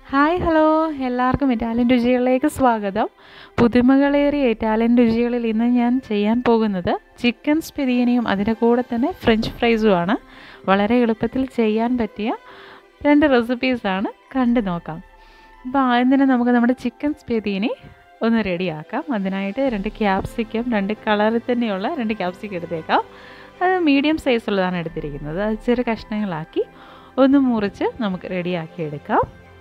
hi hello എല്ലാവർക്കും Italian രുചികളിലേക്ക് സ്വാഗതം പുതുമകളേറിയ ഇറ്റാലിയൻ രുചികളിൽ ഇന്ന് ഞാൻ ചെയ്യാൻ പോകുന്നത് ചിക്കൻ സ്പിരീനയും അതിൻ്റെ കൂടെ തന്നെ ഫ്രഞ്ച് ഫ്രൈസുമാണ് വളരെ എളുപ്പത്തിൽ ചെയ്യാൻ പറ്റിയ രണ്ട് റെസിപ്പീസാണ് കണ്ടു നോക്കാം അപ്പോൾ ആദ്യം തന്നെ നമുക്ക് നമ്മുടെ ചിക്കൻ സ്പെദീനി ഒന്ന് റെഡിയാക്കാം അതിനായിട്ട് രണ്ട് ക്യാപ്സിക്കം രണ്ട് കളറിൽ തന്നെയുള്ള രണ്ട് ക്യാപ്സിക്കം എടുത്തേക്കാം അത് മീഡിയം സൈസുള്ളതാണ് എടുത്തിരിക്കുന്നത് അത് ചെറു കഷ്ണങ്ങളാക്കി ഒന്ന് മുറിച്ച് നമുക്ക് റെഡിയാക്കി എടുക്കാം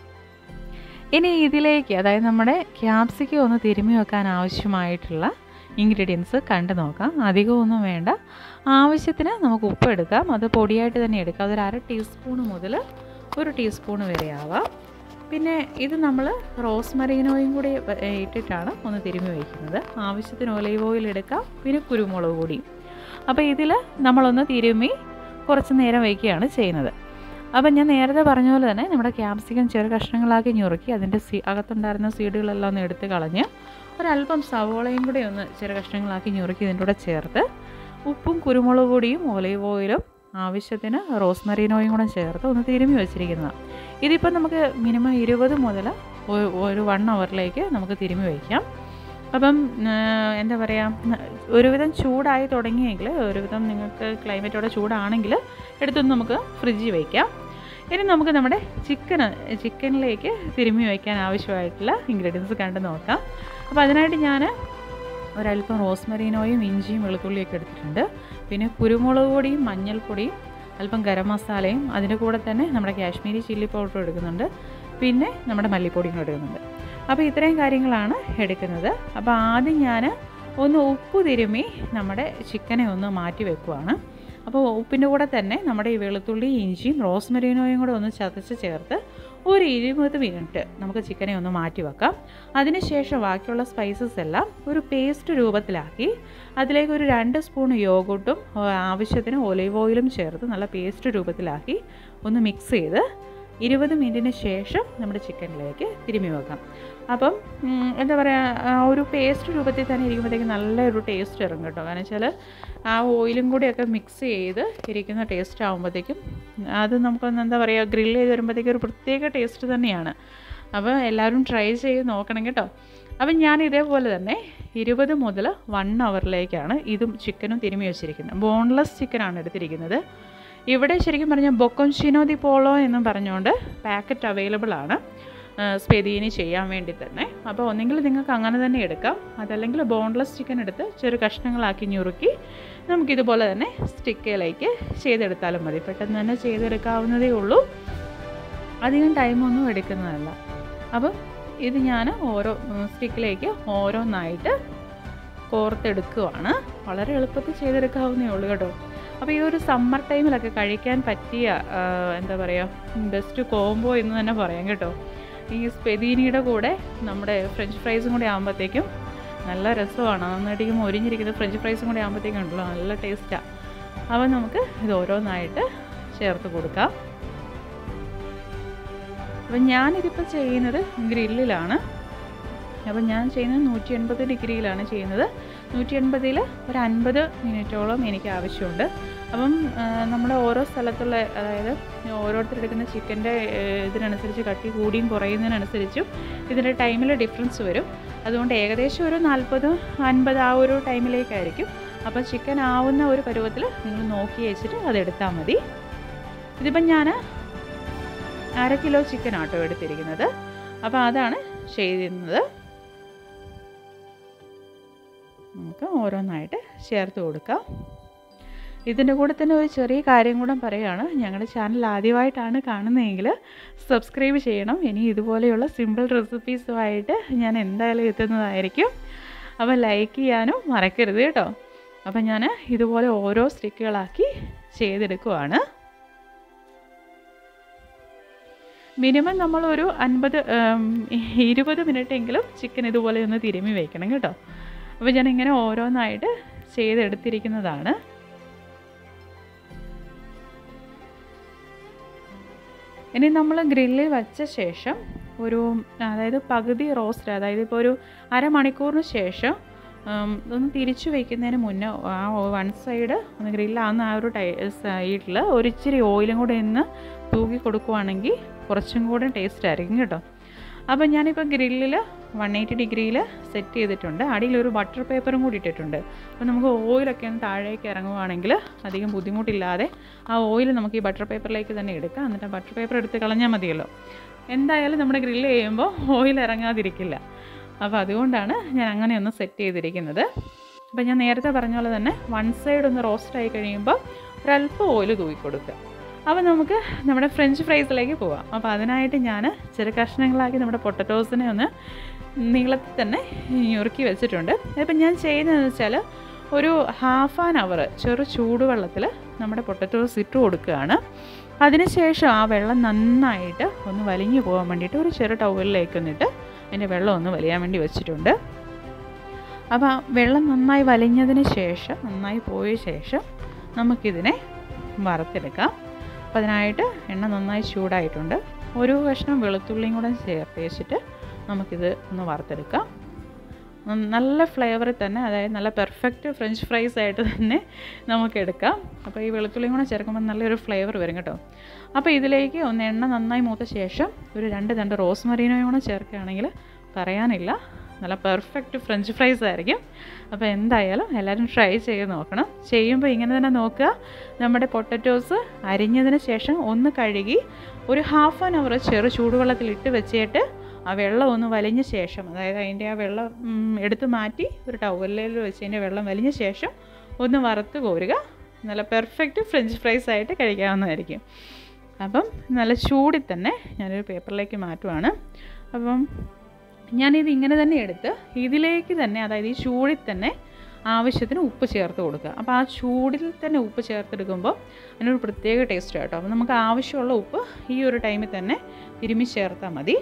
ഇനി ഇതിലേക്ക് അതായത് നമ്മുടെ ക്യാപ്സിക്കം ഒന്ന് തിരുമ്മി വെക്കാൻ ആവശ്യമായിട്ടുള്ള ഇൻഗ്രീഡിയൻസ് കണ്ടു നോക്കാം അധികമൊന്നും വേണ്ട ആവശ്യത്തിന് നമുക്ക് ഉപ്പ് എടുക്കാം അത് പൊടിയായിട്ട് തന്നെ എടുക്കാം അതൊരു അര ടീസ്പൂൺ മുതൽ ഒരു ടീസ്പൂൺ വരെ ആവാം പിന്നെ ഇത് നമ്മൾ റോസ്മറീനോയും കൂടി ഇട്ടിട്ടാണ് ഒന്ന് തിരുമ്മി വയ്ക്കുന്നത് ആവശ്യത്തിന് ഒലീവ് ഓയിൽ എടുക്കാം പിന്നെ കുരുമുളക് പൊടിയും അപ്പോൾ ഇതിൽ നമ്മളൊന്ന് തിരുമ്മി കുറച്ച് നേരം വയ്ക്കുകയാണ് ചെയ്യുന്നത് അപ്പം ഞാൻ നേരത്തെ പറഞ്ഞ പോലെ തന്നെ നമ്മുടെ ക്യാപ്സിക്കം ചെറു കഷ്ണങ്ങളാക്കി ഞുറുക്കി അതിൻ്റെ സീ അകത്തുണ്ടായിരുന്ന സീഡുകളെല്ലാം ഒന്ന് എടുത്ത് കളഞ്ഞ് ഒരല്പം സവോളയും കൂടി ഒന്ന് ചെറു കഷ്ണങ്ങളാക്കി ഞുറുക്കി ഇതിൻ്റെ കൂടെ ചേർത്ത് ഉപ്പും കുരുമുളക് പൊടിയും ഒലീവ് ഓയിലും ആവശ്യത്തിന് റോസ്മറീനോയും കൂടെ ചേർത്ത് ഒന്ന് തിരുമ്മി വെച്ചിരിക്കുന്നതാണ് ഇതിപ്പോൾ നമുക്ക് മിനിമം ഇരുപത് മുതൽ ഒരു വൺ അവറിലേക്ക് നമുക്ക് തിരുമ്മി വയ്ക്കാം അപ്പം എന്താ പറയുക ഒരുവിധം ചൂടായി തുടങ്ങിയെങ്കിൽ ഒരുവിധം നിങ്ങൾക്ക് ക്ലൈമറ്റോടെ ചൂടാണെങ്കിൽ എടുത്തൊന്ന് നമുക്ക് ഫ്രിഡ്ജിൽ വയ്ക്കാം ഇനി നമുക്ക് നമ്മുടെ ചിക്കന് ചിക്കനിലേക്ക് തിരുമ്മി വയ്ക്കാൻ ആവശ്യമായിട്ടുള്ള ഇൻഗ്രീഡിയൻസ് കണ്ട് നോക്കാം അപ്പോൾ അതിനായിട്ട് ഞാൻ ഒരല്പം റോസ്മറീനോയും ഇഞ്ചിയും വെളുത്തുള്ളിയൊക്കെ എടുത്തിട്ടുണ്ട് പിന്നെ കുരുമുളക് പൊടിയും മഞ്ഞൾപ്പൊടിയും അല്പം ഗരം മസാലയും അതിൻ്റെ കൂടെ തന്നെ നമ്മുടെ കാശ്മീരി ചില്ലി പൗഡർ എടുക്കുന്നുണ്ട് പിന്നെ നമ്മുടെ മല്ലിപ്പൊടിയും എടുക്കുന്നുണ്ട് അപ്പോൾ ഇത്രയും കാര്യങ്ങളാണ് എടുക്കുന്നത് അപ്പോൾ ആദ്യം ഞാൻ ഒന്ന് ഉപ്പ് തിരുമ്മി നമ്മുടെ ചിക്കനെ ഒന്ന് മാറ്റി വെക്കുവാണ് അപ്പോൾ ഉപ്പിൻ്റെ കൂടെ തന്നെ നമ്മുടെ ഈ വെളുത്തുള്ളി ഇഞ്ചിയും റോസ്മരീനോയും കൂടെ ഒന്ന് ചതച്ച് ചേർത്ത് ഒരു ഇരുപത് മിനിറ്റ് നമുക്ക് ചിക്കനെ ഒന്ന് മാറ്റി വെക്കാം അതിനുശേഷം ബാക്കിയുള്ള സ്പൈസസ് എല്ലാം ഒരു പേസ്റ്റ് രൂപത്തിലാക്കി അതിലേക്ക് ഒരു രണ്ട് സ്പൂൺ യോഗോട്ടും ആവശ്യത്തിന് ഒലീവ് ഓയിലും ചേർത്ത് നല്ല പേസ്റ്റ് രൂപത്തിലാക്കി ഒന്ന് മിക്സ് ചെയ്ത് ഇരുപത് മിനിറ്റിന് ശേഷം നമ്മുടെ ചിക്കനിലേക്ക് തിരുമ്മി വെക്കാം അപ്പം എന്താ പറയുക ഒരു പേസ്റ്റ് രൂപത്തിൽ തന്നെ ഇരിക്കുമ്പോഴത്തേക്ക് നല്ലൊരു ടേസ്റ്റ് ഇറങ്ങും കേട്ടോ കാരണം വെച്ചാൽ ആ ഓയിലും കൂടിയൊക്കെ മിക്സ് ചെയ്ത് ഇരിക്കുന്ന ടേസ്റ്റ് ആകുമ്പോഴത്തേക്കും അത് നമുക്കൊന്ന് എന്താ പറയുക ഗ്രില്ല് ചെയ്ത് വരുമ്പോഴത്തേക്കും ഒരു പ്രത്യേക ടേസ്റ്റ് തന്നെയാണ് അപ്പോൾ എല്ലാവരും ട്രൈ ചെയ്ത് നോക്കണം കേട്ടോ അപ്പം ഞാൻ ഇതേപോലെ തന്നെ ഇരുപത് മുതൽ വൺ അവറിലേക്കാണ് ഇതും ചിക്കനും തിരുമ്മി വെച്ചിരിക്കുന്നത് ബോൺലെസ് ചിക്കനാണ് എടുത്തിരിക്കുന്നത് ഇവിടെ ശരിക്കും പറഞ്ഞാൽ ബൊക്കൊൻഷിനോ ദി പോളോ എന്നും പറഞ്ഞുകൊണ്ട് പാക്കറ്റ് അവൈലബിൾ ആണ് സ്പെദീനി ചെയ്യാൻ വേണ്ടി തന്നെ അപ്പോൾ ഒന്നെങ്കിൽ നിങ്ങൾക്ക് അങ്ങനെ തന്നെ എടുക്കാം അതല്ലെങ്കിൽ ബോൺലെസ് ചിക്കൻ എടുത്ത് ചെറു കഷ്ണങ്ങളാക്കി ഞുറുക്കി നമുക്കിതുപോലെ തന്നെ സ്റ്റിക്കയിലേക്ക് ചെയ്തെടുത്താലും മതി പെട്ടെന്ന് തന്നെ ചെയ്തെടുക്കാവുന്നതേ ഉള്ളൂ അധികം ടൈമൊന്നും എടുക്കുന്നതല്ല അപ്പം ഇത് ഞാൻ ഓരോ സ്റ്റിക്കിലേക്ക് ഓരോന്നായിട്ട് കോർത്തെടുക്കുവാണ് വളരെ എളുപ്പത്തിൽ ചെയ്തെടുക്കാവുന്നേ ഉള്ളൂ കേട്ടോ അപ്പോൾ ഈ ഒരു സമ്മർ ടൈമിലൊക്കെ കഴിക്കാൻ പറ്റിയ എന്താ പറയുക ബെസ്റ്റ് കോംബോ എന്ന് തന്നെ പറയാം കേട്ടോ ഈ സ്പെദീനിയുടെ കൂടെ നമ്മുടെ ഫ്രഞ്ച് ഫ്രൈസും കൂടി ആകുമ്പോഴത്തേക്കും നല്ല രസമാണ് നന്നായിട്ട് മൊരിഞ്ഞിരിക്കുന്ന ഫ്രഞ്ച് ഫ്രൈസും കൂടി ആകുമ്പോഴത്തേക്കും ഉണ്ടല്ലോ നല്ല ടേസ്റ്റാണ് അപ്പോൾ നമുക്ക് ഇത് ഓരോന്നായിട്ട് ചേർത്ത് കൊടുക്കാം അപ്പം ഞാനിതിപ്പോൾ ചെയ്യുന്നത് ഗ്രില്ലിലാണ് അപ്പം ഞാൻ ചെയ്യുന്നത് നൂറ്റി എൺപത് ഡിഗ്രിയിലാണ് ചെയ്യുന്നത് നൂറ്റി എൺപതിൽ ഒരു അൻപത് മിനിറ്റോളം എനിക്ക് ആവശ്യമുണ്ട് അപ്പം നമ്മുടെ ഓരോ സ്ഥലത്തുള്ള അതായത് ഓരോരുത്തരെടുക്കുന്ന ചിക്കൻ്റെ ഇതിനനുസരിച്ച് കട്ടി കൂടിയും കുറയുന്നതിനനുസരിച്ചും ഇതിൻ്റെ ടൈമിൽ ഡിഫറൻസ് വരും അതുകൊണ്ട് ഏകദേശം ഒരു നാൽപ്പത് അൻപത് ആ ഒരു ടൈമിലേക്കായിരിക്കും അപ്പോൾ ചിക്കൻ ആവുന്ന ഒരു പരുവത്തിൽ നിങ്ങൾ നോക്കി വെച്ചിട്ട് അതെടുത്താൽ മതി ഇതിപ്പം ഞാൻ അര കിലോ ചിക്കൻ ആട്ടോ എടുത്തിരിക്കുന്നത് അപ്പോൾ അതാണ് ചെയ്തിരുന്നത് നമുക്ക് ഓരോന്നായിട്ട് ചേർത്ത് കൊടുക്കാം ഇതിൻ്റെ കൂടെ തന്നെ ഒരു ചെറിയ കാര്യം കൂടെ പറയുകയാണ് ഞങ്ങളുടെ ചാനൽ ആദ്യമായിട്ടാണ് കാണുന്നതെങ്കിൽ സബ്സ്ക്രൈബ് ചെയ്യണം ഇനി ഇതുപോലെയുള്ള സിമ്പിൾ റെസിപ്പീസുമായിട്ട് ഞാൻ എന്തായാലും എത്തുന്നതായിരിക്കും അപ്പോൾ ലൈക്ക് ചെയ്യാനും മറക്കരുത് കേട്ടോ അപ്പം ഞാൻ ഇതുപോലെ ഓരോ സ്റ്റിക്കുകളാക്കി ചെയ്തെടുക്കുവാണ് മിനിമം നമ്മളൊരു അൻപത് ഇരുപത് മിനിറ്റെങ്കിലും ചിക്കൻ ഇതുപോലെ ഒന്ന് തിരുമ്മി വയ്ക്കണം കേട്ടോ അപ്പോൾ ഞാൻ ഇങ്ങനെ ഓരോന്നായിട്ട് ചെയ്തെടുത്തിരിക്കുന്നതാണ് ഇനി നമ്മൾ ഗ്രില്ലിൽ വച്ച ശേഷം ഒരു അതായത് പകുതി റോസ്റ്റ് അതായത് ഇപ്പോൾ ഒരു അരമണിക്കൂറിന് ശേഷം ഒന്ന് തിരിച്ചു വയ്ക്കുന്നതിന് മുന്നേ ആ വൺ സൈഡ് ഒന്ന് ഗ്രില്ലാവുന്ന ആ ഒരു ടൈ സൈഡിൽ ഒരിച്ചിരി ഓയിലും കൂടെ ഒന്ന് തൂക്കി കൊടുക്കുവാണെങ്കിൽ കുറച്ചും കൂടെ ടേസ്റ്റ് ആയിരിക്കും കേട്ടോ അപ്പോൾ ഞാനിപ്പോൾ ഗ്രില്ലിൽ വൺ എയ്റ്റി ഡിഗ്രിയിൽ സെറ്റ് ചെയ്തിട്ടുണ്ട് അടിയിലൊരു ബട്ടർ പേപ്പറും കൂടി ഇട്ടിട്ടുണ്ട് അപ്പോൾ നമുക്ക് ഓയിലൊക്കെ ഒന്ന് താഴേക്ക് ഇറങ്ങുവാണെങ്കിൽ അധികം ബുദ്ധിമുട്ടില്ലാതെ ആ ഓയിൽ നമുക്ക് ഈ ബട്ടർ പേപ്പറിലേക്ക് തന്നെ എടുക്കാം എന്നിട്ട് ബട്ടർ പേപ്പർ എടുത്ത് കളഞ്ഞാൽ മതിയല്ലോ എന്തായാലും നമ്മുടെ ഗ്രില്ല് ചെയ്യുമ്പോൾ ഓയിൽ ഇറങ്ങാതിരിക്കില്ല അപ്പോൾ അതുകൊണ്ടാണ് ഞാൻ അങ്ങനെ ഒന്ന് സെറ്റ് ചെയ്തിരിക്കുന്നത് അപ്പോൾ ഞാൻ നേരത്തെ പറഞ്ഞ പോലെ തന്നെ വൺ സൈഡ് ഒന്ന് റോസ്റ്റ് ആയി കഴിയുമ്പോൾ ഒരല്പം ഓയിൽ തൂക്കി കൊടുക്കുക അപ്പോൾ നമുക്ക് നമ്മുടെ ഫ്രഞ്ച് ഫ്രൈസിലേക്ക് പോവാം അപ്പോൾ അതിനായിട്ട് ഞാൻ ചെറു കഷ്ണങ്ങളാക്കി നമ്മുടെ പൊട്ടറ്റോസിനെ ഒന്ന് നീളത്തിൽ തന്നെ ഞുറുക്കി വെച്ചിട്ടുണ്ട് അപ്പം ഞാൻ ചെയ്യുന്നതെന്ന് വെച്ചാൽ ഒരു ഹാഫ് ആൻ അവർ ചെറു ചൂടുവെള്ളത്തിൽ നമ്മുടെ പൊട്ടറ്റോസ് ഇട്ട് കൊടുക്കുകയാണ് അതിനുശേഷം ആ വെള്ളം നന്നായിട്ട് ഒന്ന് വലിഞ്ഞു പോകാൻ വേണ്ടിയിട്ട് ഒരു ചെറു ടവലിലേക്ക് വന്നിട്ട് അതിൻ്റെ വെള്ളം ഒന്ന് വലിയാൻ വേണ്ടി വെച്ചിട്ടുണ്ട് അപ്പോൾ ആ വെള്ളം നന്നായി വലിഞ്ഞതിന് ശേഷം നന്നായി പോയ ശേഷം നമുക്കിതിനെ വറുത്തെടുക്കാം അപ്പോൾ അതിനായിട്ട് എണ്ണ നന്നായി ചൂടായിട്ടുണ്ട് ഒരു കഷ്ണം വെളുത്തുള്ളിയും കൂടെ ചേർത്ത് വെച്ചിട്ട് നമുക്കിത് ഒന്ന് വറുത്തെടുക്കാം നല്ല ഫ്ലേവറിൽ തന്നെ അതായത് നല്ല പെർഫെക്റ്റ് ഫ്രഞ്ച് ഫ്രൈസ് ആയിട്ട് തന്നെ നമുക്ക് എടുക്കാം അപ്പോൾ ഈ വെളുത്തുള്ളിയും കൂടെ ചേർക്കുമ്പോൾ നല്ലൊരു ഫ്ലേവർ വരും കേട്ടോ അപ്പോൾ ഇതിലേക്ക് ഒന്ന് എണ്ണ നന്നായി മൂത്ത ശേഷം ഒരു രണ്ട് രണ്ട് റോസ് മറീനോയും കൂടെ ചേർക്കുകയാണെങ്കിൽ പറയാനില്ല നല്ല പെർഫെക്റ്റ് ഫ്രഞ്ച് ഫ്രൈസ് ആയിരിക്കും അപ്പോൾ എന്തായാലും എല്ലാവരും ട്രൈ ചെയ്ത് നോക്കണം ചെയ്യുമ്പോൾ ഇങ്ങനെ തന്നെ നോക്കുക നമ്മുടെ പൊട്ടറ്റോസ് അരിഞ്ഞതിന് ശേഷം ഒന്ന് കഴുകി ഒരു ഹാഫ് ആൻ അവർ ചെറു ചൂടുവെള്ളത്തിൽ ഇട്ട് വെച്ചിട്ട് ആ വെള്ളം ഒന്ന് വലിഞ്ഞ ശേഷം അതായത് അതിൻ്റെ ആ വെള്ളം എടുത്ത് മാറ്റി ഒരു ടവലിൽ വെച്ച് അതിൻ്റെ വെള്ളം വലിഞ്ഞ ശേഷം ഒന്ന് വറുത്ത് കോരുക നല്ല പെർഫെക്റ്റ് ഫ്രഞ്ച് ഫ്രൈസ് ആയിട്ട് കഴിക്കാവുന്നതായിരിക്കും അപ്പം നല്ല ചൂടിൽ തന്നെ ഞാനൊരു പേപ്പറിലേക്ക് മാറ്റുവാണ് അപ്പം ഞാനിത് ഇങ്ങനെ തന്നെ എടുത്ത് ഇതിലേക്ക് തന്നെ അതായത് ഈ ചൂടിൽ തന്നെ ആവശ്യത്തിന് ഉപ്പ് ചേർത്ത് കൊടുക്കുക അപ്പോൾ ആ ചൂടിൽ തന്നെ ഉപ്പ് ചേർത്തെടുക്കുമ്പോൾ അതിനൊരു പ്രത്യേക ടേസ്റ്റ് കേട്ടോ അപ്പോൾ നമുക്ക് ആവശ്യമുള്ള ഉപ്പ് ഈ ഒരു ടൈമിൽ തന്നെ തിരുമ്മി ചേർത്താൽ മതി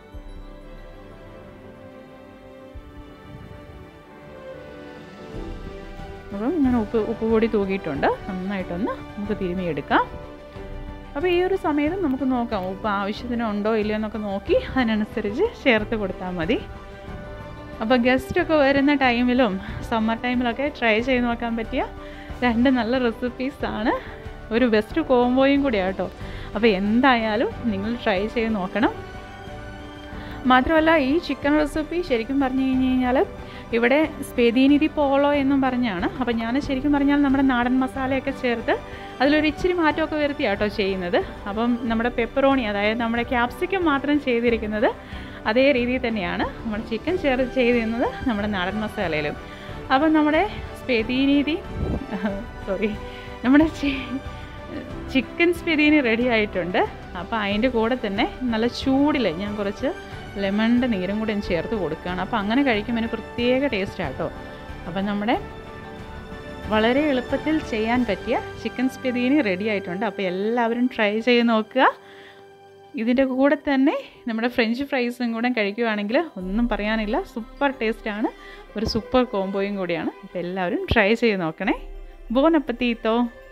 അപ്പം ഞാൻ ഉപ്പ് ഉപ്പ് പൊടി തൂക്കിയിട്ടുണ്ട് നന്നായിട്ടൊന്ന് നമുക്ക് തിരുമിയെടുക്കാം അപ്പോൾ ഈ ഒരു സമയത്ത് നമുക്ക് നോക്കാം ഉപ്പ് ആവശ്യത്തിന് ഉണ്ടോ ഇല്ലയോ എന്നൊക്കെ നോക്കി അതിനനുസരിച്ച് ചേർത്ത് കൊടുത്താൽ മതി അപ്പോൾ ഗസ്റ്റൊക്കെ വരുന്ന ടൈമിലും സമ്മർ ടൈമിലൊക്കെ ട്രൈ ചെയ്ത് നോക്കാൻ പറ്റിയ രണ്ട് നല്ല റെസിപ്പീസാണ് ഒരു ബെസ്റ്റ് കോംബോയും കൂടിയാണ് കേട്ടോ അപ്പോൾ എന്തായാലും നിങ്ങൾ ട്രൈ ചെയ്ത് നോക്കണം മാത്രമല്ല ഈ ചിക്കൻ റെസിപ്പി ശരിക്കും പറഞ്ഞു കഴിഞ്ഞ് കഴിഞ്ഞാൽ ഇവിടെ സ്പെദീനിധി പോളോ എന്നും പറഞ്ഞാണ് അപ്പോൾ ഞാൻ ശരിക്കും പറഞ്ഞാൽ നമ്മുടെ നാടൻ മസാലയൊക്കെ ചേർത്ത് അതിലൊരു ഇച്ചിരി മാറ്റമൊക്കെ വരുത്തിയാണ് കേട്ടോ ചെയ്യുന്നത് അപ്പം നമ്മുടെ പെപ്പറോണി അതായത് നമ്മുടെ ക്യാപ്സിക്കം മാത്രം ചെയ്തിരിക്കുന്നത് അതേ രീതിയിൽ തന്നെയാണ് നമ്മൾ ചിക്കൻ ചേർത്ത് ചെയ്തിരുന്നത് നമ്മുടെ നാടൻ മസാലയിലും അപ്പം നമ്മുടെ സ്പെദീനിധി സോറി നമ്മുടെ ചിക്കൻ സ്പെദീനി റെഡി ആയിട്ടുണ്ട് അപ്പോൾ അതിൻ്റെ കൂടെ തന്നെ നല്ല ചൂടിൽ ഞാൻ കുറച്ച് ലെമണിൻ്റെ നീരും കൂടി ഞാൻ ചേർത്ത് കൊടുക്കുകയാണ് അപ്പോൾ അങ്ങനെ കഴിക്കുമ്പോൾ അതിന് പ്രത്യേക ടേസ്റ്റാണ് കേട്ടോ അപ്പം നമ്മുടെ വളരെ എളുപ്പത്തിൽ ചെയ്യാൻ പറ്റിയ ചിക്കൻ സ്പെദീനി റെഡി ആയിട്ടുണ്ട് അപ്പോൾ എല്ലാവരും ട്രൈ ചെയ്ത് നോക്കുക ഇതിൻ്റെ കൂടെ തന്നെ നമ്മുടെ ഫ്രഞ്ച് ഫ്രൈസും കൂടെ കഴിക്കുകയാണെങ്കിൽ ഒന്നും പറയാനില്ല സൂപ്പർ ടേസ്റ്റാണ് ഒരു സൂപ്പർ കോംബോയും കൂടിയാണ് അപ്പോൾ എല്ലാവരും ട്രൈ ചെയ്ത് നോക്കണേ ബോൺ അപ്പത്തീത്തോ